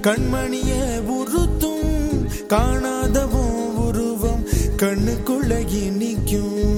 கண்மணிய உறுத்தும் காணாதவும் உருவம் கண்ணுக்குள்ள நிற்கும்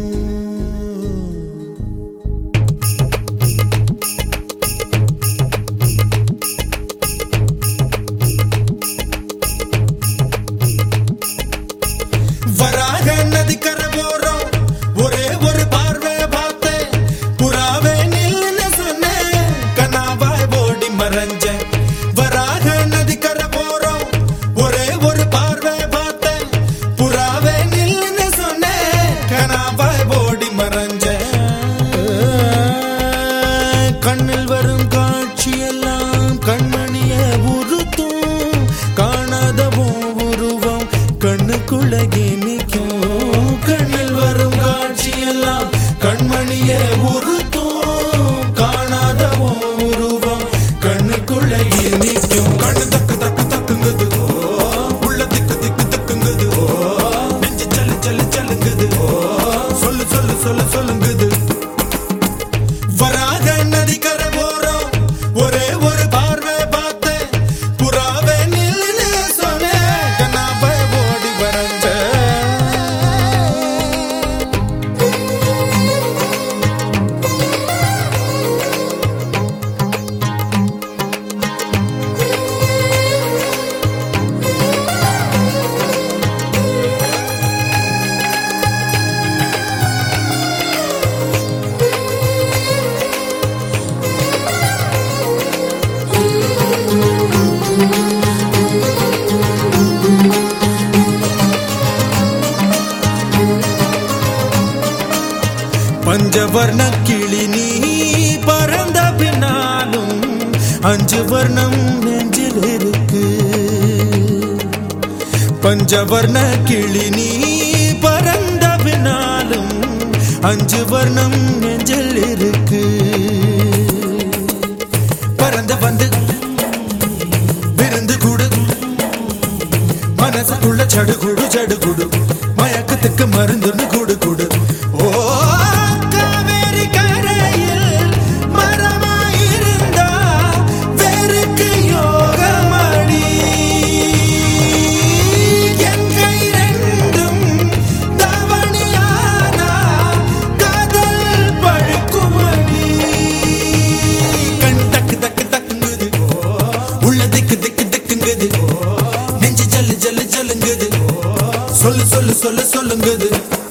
வராக நதிக்கரை போறோம் ஒரே ஒரு பார்வை பார்த்தேன் புறாவே நில்லுன்னு சொன்னேன் கனாவாய் ஓடி மறைஞ்சேன் வராக நதிக்கரை போறோம் ஒரே ஒரு பார்வை பார்த்தேன் புறாவே நில்லுன்னு சொன்னேன் கனாவாய் ஓடி மறைஞ்சேன் கண்ணில் வரும் காட்சியெல்லாம் கண்மணிய உறுத்தும் காணாதவோ உருவம் கண்ணுக்குள்ள நிற்கும் கண்ணில் வரும் காட்சியெல்லாம் கண்மணிய உறுத்தும் காணாதவோ உருவம் கண்ணுக்குள்ள நிற்கும் கண்ணு தக்கு தக்கு தக்குங்குது உள்ள திக்கு திக்கு தக்குங்குது நெஞ்சு சல்லு சல்லு சல்லுங்குது சொல்லு சொல்லு சொல்லு சொல்லுங்குது வராக நதிக்கரை போறோம் ஒரே ஒரு பார்வை பார்த்தேன் புறாவே நில்லுன்னு சொன்னேன் கண்ணாப்பை ஓடி வரைஞ்ச பஞ்சவர்ண கிளி நீ பறந்த பின்னாலும் அஞ்சு வர்ணம் நெஞ்சில் இருக்கு பஞ்சவர்ண கிளி நீ பறந்த பின்னாலும் அஞ்சு வர்ணம் நெஞ்சில் இருக்கு பறந்து வந்து விருந்து கூடு மனசுக்குள்ள சடுகுடு சடுகுடு மயக்கத்துக்கு மருந்துன்னு கூடு கூடு ஓ காவேரி கரையில் மரமாயிருந்தா வேருக்கு யோகமடி என் கை ரெண்டும் தவணியானா காதல் பழுக்குமடி கண் தக்கு தக்கு தக்குங்குது உள்ள திக்கு திக்கு திக்குங்குது நெஞ்சு ஜல்லு ஜல்லு ஜல்லுங்குது சொல்லு சொல்லு சொல்லு சொல்லுங்குது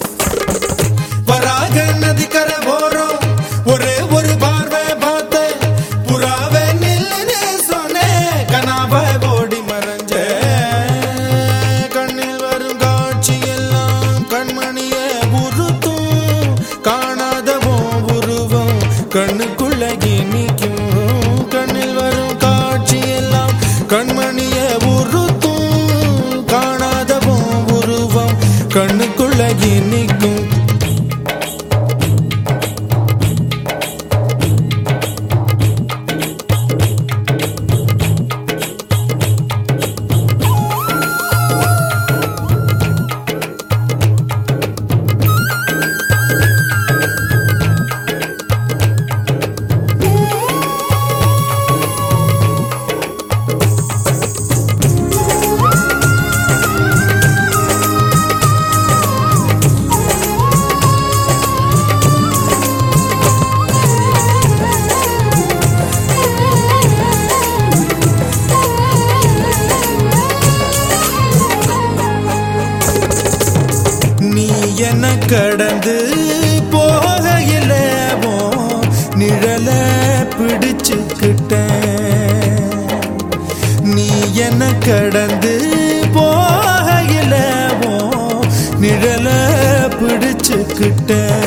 வராக நதிக்கரை போறோம் ஒரே ஒரு பார்வை பார்த்தேன் புறாவே நில்லுன்னு சொன்னேன் கனாவை ஓடி மறைஞ்ச கண்ணில் வரும் காட்சி எல்லாம் கண்மணிய உறுத்தும் காணாதவோ உருவம் கண்ணுக்குள்ள நிற்கும் கண்ணில் வரும் காட்சி எல்லாம் கண்மணிய உறுத்தும் காணாதவோ உருவம் கண்ணுக்குள்ள நிற்கும் நீ என்ன கடந்து போகையில நிழல பிடிச்சுக்கிட்டேன் நீ என்ன கடந்து போகையில நிழல பிடிச்சுக்கிட்டேன்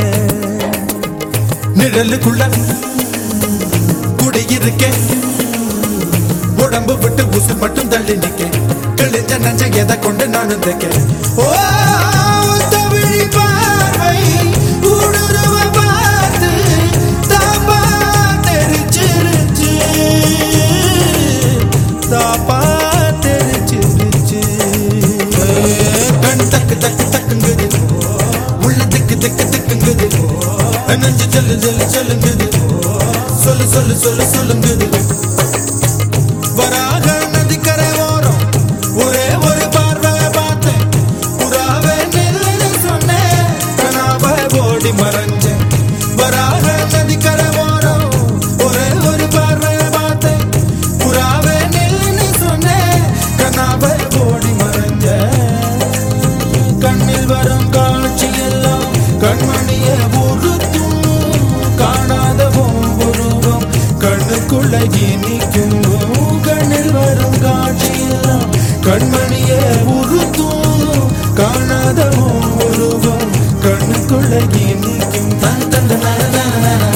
நிழலுக்குள்ள குடியிருக்கேன் உடம்பு விட்டு உசு மட்டும் தள்ளி நிக்க கிழிஞ்ச நஞ்ச எதை கொண்டு நானும் தைக்க ஓ தவிழி பார்வை ஊடுருவ பார்த்து தாப்பா தெரிச்சிருச்சு தாப்பா தெரிச்சிருச்சு கண் தக்கு தக்கு தக்குங்குது உள்ள திக்கு திக்கு திக்குங்குது நெஞ்சு சொல்லு சொல்லு சொல்லுங்குது சொல்லு சொல்லு சொல்லு சொல்லுங்குது வராக நதி இனிக்கும் கண்ணில் வரும் காட்சியெல்லாம் கண்மணியே உருத்தும் காணாத உன் உருவம் கண்ணுக்குள்ள இனிக்கும் தன் தந்த நன நன நன